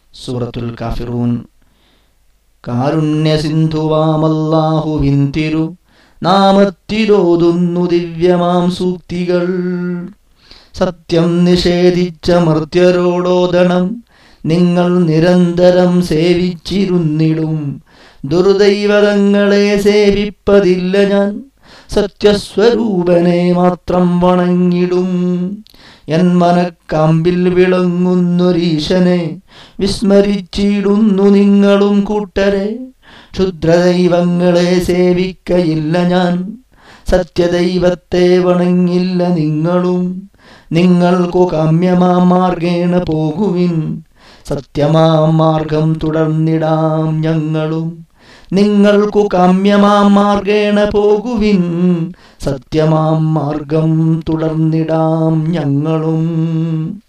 സൂറത്തുൽ കാഫിറൂൻ കാരുണ്യ സിന്ധുവാമല്ലാഹുവിൻ തിരു നാമത്തിരോതുന്നു ദിവ്യമാം സൂക്തികൾ സത്യം നിഷേധിച്ച മർത്യരോടോദണം നിങ്ങൾ നിരന്തരം സേവിച്ചിരുന്നിടും ദുർദൈവതങ്ങളെ സേവിപ്പതില്ല ഞാൻ സത്യസ്വരൂപനെ മാത്രം വണങ്ങിടും എൻ മനക്കാമ്പിൽ വിളങ്ങുന്നൊരീശനെ വിസ്മരിച്ചിടുന്നു നിങ്ങളും കൂട്ടരെ ക്ഷുദ്രദൈവങ്ങളെ സേവിക്കയില്ല ഞാൻ സത്യദൈവത്തെ വണങ്ങില്ല നിങ്ങളും നിങ്ങൾക്കു കാമ്യമാം മാർഗേണ പോകുവിൻ സത്യമാം മാർഗം തുടർന്നിടാം ഞങ്ങളും നിങ്ങൾക്കു കാമ്യമാം മാർഗേണ പോകുവിൻ സത്യമാം മാർഗം തുടർന്നിടാം ഞങ്ങളും